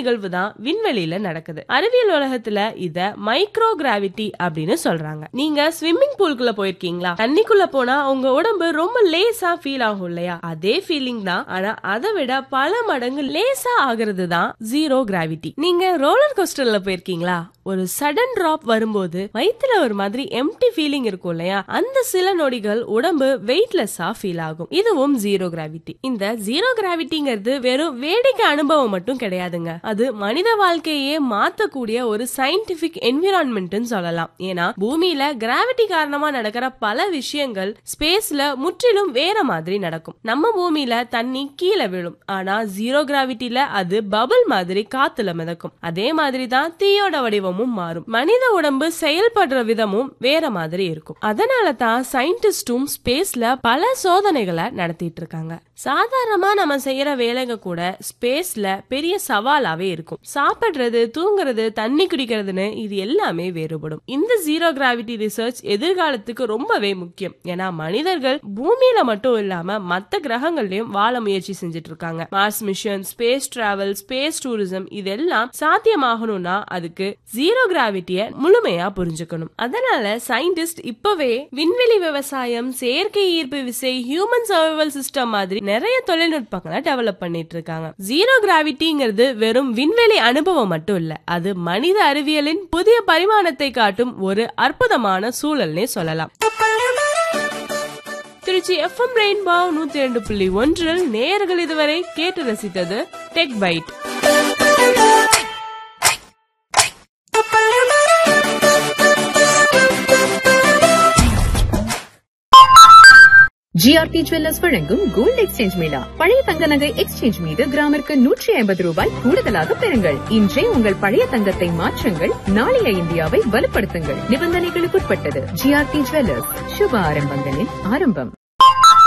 நிகழ்வு தான் விண்வெளியில நடக்குது அறிவியல் உலகத்துல இத மைக்ரோ கிராவிட்டி அப்படின்னு சொல்றாங்க நீங்க ஸ்விம்மிங் பூல்குள்ள போயிருக்கீங்களா தண்ணிக்குள்ள போனா உங்க உடம்பு ரொம்ப லேசா ஃபீல் ஆகும் இல்லையா அதே ஃபீலிங் தான் ஆனா அதை விட பல மடங்கு லேசா ஆகுறது தான் ஜீரோ கிராவிட்டி நீங்க ரோலர் கோஸ்டர்ல போயிருக்கீங்களா ஒரு சடன் டிராப் வரும்போது வயித்துல ஒரு மாதிரி எம்டி ஃபீலிங் இருக்கும் இல்லையா அந்த சில நொடிகள் உடம்பு வெயிட்லெஸ்ஸா ஃபீல் ஆகும் இதுவும் ஜீரோ கிராவிட்டி இந்த ஜீரோ கிராவிட்டிங்கிறது வெறும் வேடிக்கை அனுபவம் மட்டும் கிடையாதுங்க அது மனித வாழ்க்கையே மாத்தக்கூடிய ஒரு சயின்டிபிக் என்விரான்மெண்ட் சொல்லலாம் ஏன்னா பூமியில கிராவிட்டி காரணமா நடக்கிற பல விஷயங்கள் ஸ்பேஸ்ல முற்றிலும் வேற மாதிரி நடக்கும் நம்ம பூமியில தண்ணி கீழே விழும் ஆனா ஜீரோ கிராவிட்டில அது பபிள் மாதிரி காத்துல மிதக்கும் அதே மாதிரி தான் தீயோட வடிவமும் மாறும் மனித உடம்பு செயல்படுற விதமும் வேற மாதிரி இருக்கும் அதனால தான் சயின்டிஸ்டும் ஸ்பேஸ்ல பல சோதனைகளை நடத்திட்டு இருக்காங்க சாதாரணமா நம்ம செய்யற வேலைங்க கூட ஸ்பேஸ்ல பெரிய சவாலாவே இருக்கும் சாப்பிடுறது தூங்குறது தண்ணி குடிக்கிறதுன்னு இது எல்லாமே வேறுபடும் இந்த ஜீரோ கிராவிட்டி ரிசர்ச் எதிர்காலத்துக்கு ரொம்பவே முக்கியம் ஏன்னா மனிதர்கள் பூமியில மட்டும் இல்லாம மத்த கிரகங்கள்லயும் வாழ முயற்சி செஞ்சுட்டு இருக்காங்க Mars mission space travel space tourism இதெல்லாம் சாத்தியமாகணும்னா அதுக்கு ஜீரோ கிராவிட்டிய முழுமையா புரிஞ்சுக்கணும் அதனால சயின்டிஸ்ட் இப்பவே விண்வெளி விவசாயம் செயற்கை ஈர்ப்பு விசை ஹியூமன் சர்வைவல் சிஸ்டம் மாதிரி நிறைய தொழில்நுட்பங்களை டெவலப் பண்ணிட்டு இருக்காங்க ஜீரோ கிராவிட்டிங்கிறது வெறும் விண்வெளி அனுபவம் மட்டும் இல்ல அது மனித அறிவியலின் புதிய பரிமாணத்தை காட்டும் ஒரு அற்புதமான சூழல்னே சொல்லலாம் திருச்சி எஃப்எம் ரெயின்பா நூத்தி ரெண்டு புள்ளி ஒன்றில் நேயர்கள் இதுவரை கேட்டு ரசித்தது டெக் பைட் ஜிஆர்டி ஜுவல்லர்ஸ் வழங்கும் கோல்ட் எக்ஸ்சேஞ்ச் மேளா பழைய தங்க நகை எக்ஸ்சேஞ்ச் மீது கிராமிற்கு நூற்றி ஐம்பது ரூபாய் கூடுதலாக பெறுங்கள் இன்றே உங்கள் பழைய தங்கத்தை மாற்றுங்கள் நாளைய இந்தியாவை வலுப்படுத்துங்கள் நிபந்தனைகளுக்குட்பட்டது ஜிஆர்டி ஜுவல்லர்ஸ் சுப ஆரம்பங்களின் ஆரம்பம்